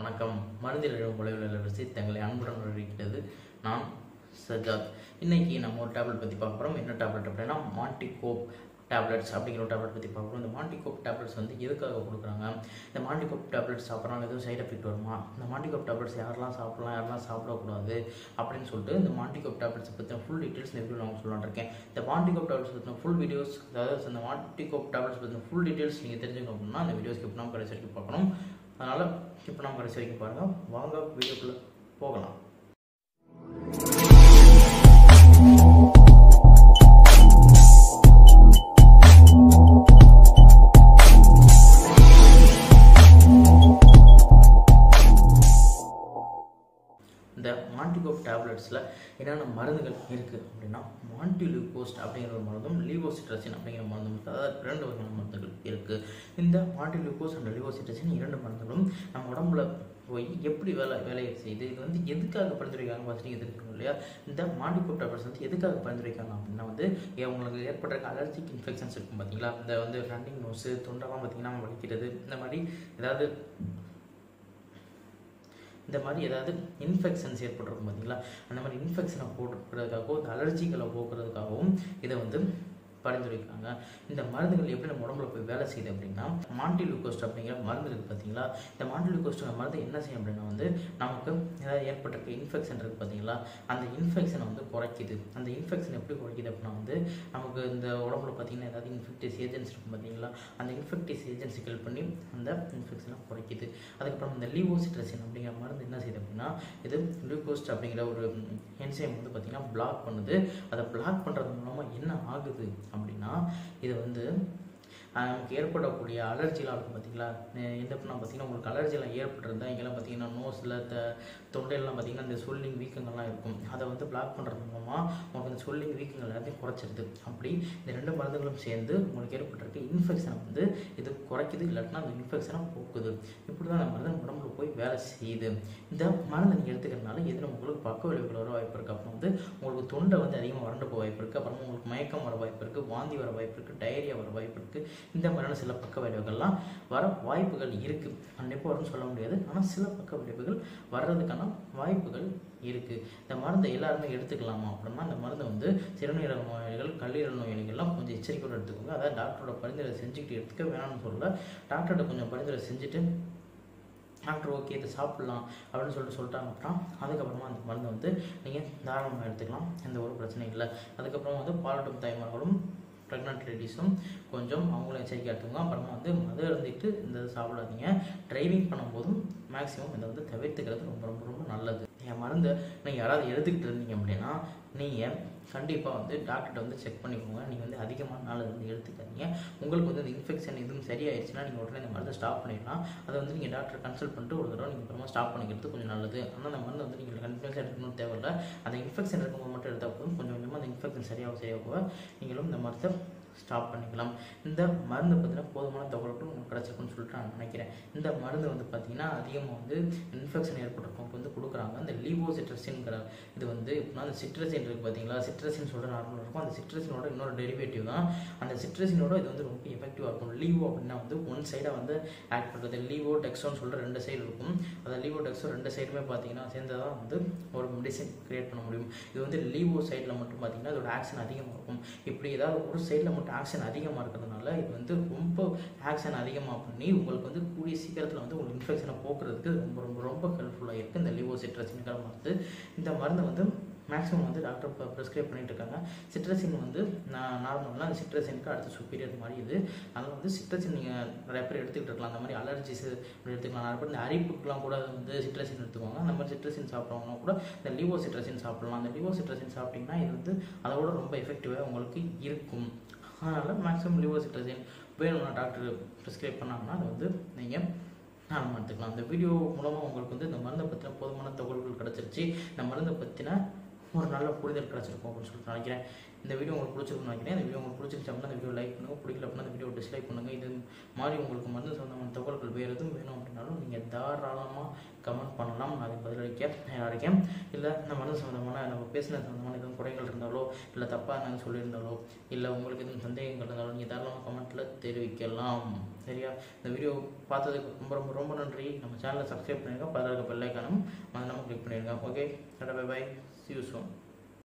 வணக்கம் மருந்தில் எழும் விளைவில் ரசி தங்களை அன்புடன் வரவேற்கிறது நான் சஜாத் இன்னைக்கு நம்ம ஒரு டேப்லெட் பற்றி பார்க்க போகிறோம் என்ன டேப்லெட் அப்படின்னா மாண்டிகோப் டேப்லெட்ஸ் அப்படிங்கிற ஒரு டேப்லெட் பற்றி பார்க்குறோம் இந்த மாண்டிகோப் டேப்லெட்ஸ் வந்து எதுக்காக கொடுக்குறாங்க இந்த மாண்டிகோப் டேப்லெட்ஸ் சாப்பிட்றாங்க எதுவும் சைடு எஃபெக்ட் வருமா இந்த மாண்டிகோப் டேப்லெட்ஸ் யாரெல்லாம் சாப்பிடலாம் யாரெல்லாம் சாப்பிடக்கூடாது அப்படின்னு சொல்லிட்டு இந்த மாண்டிகோப் டேப்லெட்ஸ் பற்றின ஃபுல் டீட்டெயில்ஸ் இந்த வீடியோ நான் சொல்லலாம்னு இருக்கேன் இந்த மாண்டிகோப் டேப்லெட்ஸ் பற்றின ஃபுல் வீடியோஸ் அதாவது இந்த மாண்டிகோப் டேப்லெட்ஸ் பற்றின ஃபுல் டீட்டெயில்ஸ் நீங்கள் தெரிஞ்சுக்கணும் அப்படின்னா இந்த வீடியோஸ் இப்போ நம்ம கடைசி வரைக்கும் பார்க்கணும் அதனால் இப்போ நம்ம கடைசி வரைக்கும் பாருங்கள் வாங்க வீடியோக்குள்ளே போகலாம் இந்த மாண்டிகோப் டேப்லெட்ஸில் என்னென்ன மருந்துகள் இருக்குது அப்படின்னா மாண்டிலியூகோஸ்ட் அப்படிங்கிற ஒரு மருந்தும் லீவோசிட்ரசின் அப்படிங்கிற மருந்தும் இருக்குது அதாவது ரெண்டு வகையான மருந்துகள் இருக்குது இந்த மாண்டிலியூகோஸ் அண்ட் லீவோசிட்ரசின் இரண்டு மருந்துகளும் நம்ம உடம்புல போய் எப்படி வேலை வேலையை செய்யுது இது வந்து எதுக்காக பரிந்துரைக்காங்க ஃபஸ்ட் நீங்கள் தெரிஞ்சுக்கணும் இல்லையா இந்த மாண்டிகோப் டேப்லெட்ஸ் வந்து எதுக்காக பரிந்துரைக்காங்க அப்படின்னா வந்து ஏ- உங்களுக்கு ஏற்படுற அலர்ஜிக் இன்ஃபெக்ஷன்ஸ் இருக்கும் பார்த்தீங்களா இந்த வந்து ரன்னிங் நோஸு தொண்டெல்லாம் பார்த்தீங்கன்னா வலிக்கிறது இந்த மாதிரி ஏதாவது இந்த மாதிரி ஏதாவது இன்ஃபெக்ஷன்ஸ் ஏற்பட்டிருக்கும் பார்த்தீங்களா அந்த மாதிரி இன்ஃபெக்ஷனை போட்டுக்கிறதுக்காகவும் இந்த அலர்ஜிகளை போக்குறதுக்காகவும் இதை வந்து பரிந்துரைக்கிறாங்க இந்த மருந்துகள் எப்படி நம்ம உடம்புல போய் வேலை செய்யுது அப்படின்னா மாண்டிலூகோஸ்ட் அப்படிங்கிற மருந்து இருக்குது பார்த்தீங்களா இந்த மாண்டிலூகோஸ்ட்டுங்கிற மருந்து என்ன செய்யும் அப்படின்னா வந்து நமக்கு ஏதாவது ஏற்பட்டிருக்க இன்ஃபெக்ஷன் இருக்குது பார்த்தீங்களா அந்த இன்ஃபெக்ஷனை வந்து குறைக்குது அந்த இன்ஃபெக்ஷன் எப்படி குறைக்குது அப்படின்னா வந்து நமக்கு இந்த உடம்புல பார்த்தீங்கன்னா ஏதாவது இன்ஃபெக்டிஸ் ஏஜென்ட்ஸ் இருக்கும் பார்த்தீங்களா அந்த இன்ஃபெக்டிஸ் ஏஜென்ட்ஸ் ஹெல்ப் பண்ணி அந்த இன்ஃபெக்ஷனை குறைக்குது அதுக்கப்புறம் இந்த லீவோசிட்ரசின் அப்படிங்கிற மருந்து என்ன செய்யுது அப்படின்னா இது குளுக்கோஸ்ட் அப்படிங்கிற ஒரு என்சைம் வந்து பார்த்தீங்கன்னா பிளாக் பண்ணுது அதை பிளாக் பண்ணுறது மூலமாக என்ன ஆகுது அப்படின்னா இது வந்து ஆஹ், நமக்கு ஏற்படக்கூடிய அலர்ஜிலாம் இருக்கும் பார்த்தீங்களா நெ- எந்த பண்ணால் பார்த்தீங்கன்னா உங்களுக்கு அலர்ஜிலாம் ஏற்பட்டிருந்தா இங்கெல்லாம் பார்த்தீங்கன்னா நோஸில் த தொண்டையெல்லாம் பார்த்தீங்கன்னா இந்த சொல்லிங் வீக்கங்கள்லாம் இருக்கும் அதை வந்து பிளாக் பண்ணுறது மூலமாக உங்களுக்கு அந்த சொல்லிங் வீக்கங்கள் எல்லாத்தையும் குறைச்சிருது அப்படி இந்த ரெண்டு மருந்துகளும் சேர்ந்து உங்களுக்கு ஏற்பட்டிருக்க இன்ஃபெக்ஷனை வந்து இது குறைக்குது இல்லாட்டினா அந்த இன்ஃபெக்ஷனை போக்குது இப்படி தான் அந்த மருந்து நம்ம உடம்புல போய் வேலை செய்யுது இந்த மருந்து நீங்கள் எடுத்துக்கிறதுனால எதில் உங்களுக்கு பக்க விளைவுகள் வர வாய்ப்பு இருக்குது அப்புறம் வந்து உங்களுக்கு தொண்டை வந்து அதிகமாக வறண்டு போக வாய்ப்பு இருக்குது அப்புறமா உங்களுக்கு மயக்கம் வர வாய்ப்பு இருக்குது வாந்தி வர வாய்ப்பு இருக்குது டயரியா வர வாய்ப்பு இருக்குது இந்த மாதிரியான சில பக்க விளைவுகள்லாம் வர வாய்ப்புகள் இருக்குது கண்டிப்பாக வரும்னு சொல்ல முடியாது ஆனால் சில பக்க விளைவுகள் வர்றதுக்கான வாய்ப்புகள் இருக்குது இந்த மருந்தை எல்லாருமே எடுத்துக்கலாமா அப்படின்னா இந்த மருந்தை வந்து சிறுநீரக நோயாளிகள் கல்லீரல் நோயாளிகள்லாம் கொஞ்சம் எச்சரிக்கையோடு எடுத்துக்கோங்க அதாவது டாக்டரோட பரிந்துரை செஞ்சுக்கிட்டு எடுத்துக்க வேணாம்னு சொல்லல டாக்டர்கிட்ட கொஞ்சம் பரிந்துரை செஞ்சுட்டு டாக்டர் ஓகே இதை சாப்பிட்லாம் அப்படின்னு சொல்லிட்டு சொல்லிட்டாங்க அப்புறம் அதுக்கப்புறமா அந்த மருந்தை வந்து நீங்கள் தாராளமாக எடுத்துக்கலாம் எந்த ஒரு பிரச்சனையும் இல்லை அதுக்கப்புறம் வந்து பாலட்டும் தாய்மார்களும் ப்ரெக்னென்ட் லேடிஸும் கொஞ்சம் அவங்களும் எச்சரிக்கை எடுத்துக்கோங்க அப்புறமா வந்து மது இருந்துட்டு இந்த இதை சாப்பிடாதீங்க டிரைவிங் பண்ணும்போதும் மேக்ஸிமம் இதை வந்து தவிர்த்துக்கிறது ரொம்ப ரொம்ப ரொம்ப நல்லது என் மருந்தை நீங்கள் யாராவது எடுத்துக்கிட்டு இருந்தீங்க அப்படின்னா நீங்கள் கண்டிப்பாக வந்து டாக்டர்கிட்ட வந்து செக் பண்ணிக்கோங்க நீங்கள் வந்து அதிகமான நாள் வந்து எடுத்துக்காதீங்க உங்களுக்கு வந்து இந்த இன்ஃபெக்ஷன் எதுவும் சரியாயிடுச்சுன்னா நீங்கள் உடனே இந்த மருந்தை ஸ்டாப் பண்ணிடலாம் அதை வந்து நீங்கள் டாக்டர் கன்சல்ட் பண்ணிட்டு ஒரு தடவை நீங்கள் அப்புறமா ஸ்டாப் பண்ணிக்கிறது கொஞ்சம் நல்லது ஆனால் அந்த மருந்து வந்து நீங்கள் கண்டினியூஸாக எடுக்கணும்னு தேவையில்ல அந்த இன்ஃபெக்ஷன் இருக்கும்போது மட்டும் எடுத்தால் போதும் கொஞ்சம் கொஞ்சமாக அந்த இன்ஃபெக்ஷன் சரியாக சரியாக போக நீங்களும் இந்த மருந்தை ஸ்டாப் பண்ணிக்கலாம் இந்த மருந்து பார்த்தீங்கன்னா போதுமான தகவல்கள் உங்களுக்கு கிடச்சிருக்குன்னு சொல்லிட்டு நான் நினைக்கிறேன் இந்த மருந்து வந்து பார்த்தீங்கன்னா அதிகமாக வந்து இன்ஃபெக்ஷன் ஏற்பட்டிருக்கவங்க வந்து கொடுக்குறாங்க அந்த லீவோசிட்ரசின்ங்கிற இது வந்து எப்படின்னா அந்த சிட்ரசின் இருக்குது பார்த்தீங்களா சிட்ரசின் சொல்கிற நார்மல் இருக்கும் அந்த சிட்ரசினோட இன்னொரு டெரிவேட்டிவ் தான் அந்த சிட்ரசினோட இது வந்து ரொம்ப எஃபெக்டிவாக இருக்கும் லீவோ அப்படின்னா வந்து ஒன் சைடாக வந்து ஆக்ட் பண்ணுறது லீவோ டெக்ஸோன்னு சொல்கிற ரெண்டு சைடு இருக்கும் அந்த லீவோ டெக்ஸோ ரெண்டு சைடுமே பார்த்தீங்கன்னா சேர்ந்து தான் வந்து ஒரு மெடிசன் கிரியேட் பண்ண முடியும் இது வந்து லீவோ சைடில் மட்டும் பார்த்தீங்கன்னா இதோட ஆக்ஷன் அதிகமாக இருக்கும் இப்படி ஏதாவது ஒரு சைடில் மட்டும் ஆக்ஷன் அதிகமாக இருக்கிறதுனால இது வந்து ரொம்ப ஆக்ஷன் அதிகமாக பண்ணி உங்களுக்கு வந்து கூடிய சீக்கிரத்தில் வந்து உங்களுக்கு இன்ஃபெக்ஷனை போக்குறதுக்கு ரொம்ப ரொம்ப ரொம்ப ஹெல்ப்ஃபுல்லாக இருக்குது இந்த லிவோசிட்ரசின்கிற மருந்து இந்த மருந்து வந்து மேக்ஸிமம் வந்து டாக்டர் ப்ரிஸ்கிரைப் பண்ணிட்டு இருக்காங்க சிட்ரசின் வந்து நான் நார்மலாக அந்த சிட்ரசினுக்கு அடுத்து சுப்பீரியர் மாதிரி இது அதனால் வந்து சிட்ரசின் நீங்கள் நிறைய பேர் எடுத்துக்கிட்டு இருக்கலாம் அந்த மாதிரி அலர்ஜிஸ் இப்படி எடுத்துக்கலாம் நிறைய பேர் இந்த அரிப்புக்கெலாம் கூட வந்து சிட்ரசின் எடுத்துக்குவாங்க அந்த மாதிரி சிட்ரசின் சாப்பிட்றவங்க கூட இந்த லிவோ சிட்ரசின் சாப்பிடலாம் அந்த லிவோ சிட்ரசின் சாப்பிட்டிங்கன்னா இது வந்து அதோட ரொம்ப எஃபெக்டிவாக உங்களுக்கு இருக்கும் அதனால் மேக்ஸிமம் லிவோசிட்ரசின் வேணும்னா டாக்டர் ப்ரிஸ்கிரைப் பண்ணாங்கன்னா அதை வந்து நீங்கள் நார்மல் எடுத்துக்கலாம் இந்த வீடியோ மூலமாக உங்களுக்கு வந்து இந்த மருந்தை பற்றின போதுமான தகவல்கள் கிடச்சிருச்சு இந்த மருந்தை பற்றின ஒரு நல்ல புரிதல் கிடச்சிருக்கும் அப்படின்னு சொல்லிட்டு நினைக்கிறேன் இந்த வீடியோ உங்களுக்கு பிடிச்சிருக்குன்னு நினைக்கிறேன் இந்த வீடியோ உங்களுக்கு பிடிச்சிருச்சு அப்படின்னா இந்த வீடியோ லைக் பண்ணுங்கள் பிடிக்கல அப்படின்னா இந்த வீடியோ டிஸ்லைக் பண்ணுங்கள் இது மாதிரி உங்களுக்கு மருந்து சம்மந்தமான தகவல்கள் வேறு எதுவும் வேணும் அப்படின்னாலும் நீங்கள் தாராளமாக கமெண்ட் பண்ணலாம் நான் அதுக்கு பதிலளிக்க தயாராக இருக்கேன் இல்லை இந்த மருந்து சம்மந்தமான நம்ம பேசின சம்மந்தமான எதுவும் குறைகள் இருந்தாலோ இல்லை தப்பாக நாங்கள் சொல்லியிருந்தாலோ இல்லை உங்களுக்கு எதுவும் சந்தேகங்கள் இருந்தாலும் நீங்கள் தாராளமாக கமெண்ட்டில் தெரிவிக்கலாம் சரியா இந்த வீடியோ பார்த்ததுக்கு ரொம்ப ரொம்ப ரொம்ப நன்றி நம்ம சேனலை சப்ஸ்கிரைப் பண்ணிடுங்க பதிலாக பெல்லைக்கானும் அதை நம்ம கிளிக் பண்ணிடுங்க okay bye bye see you soon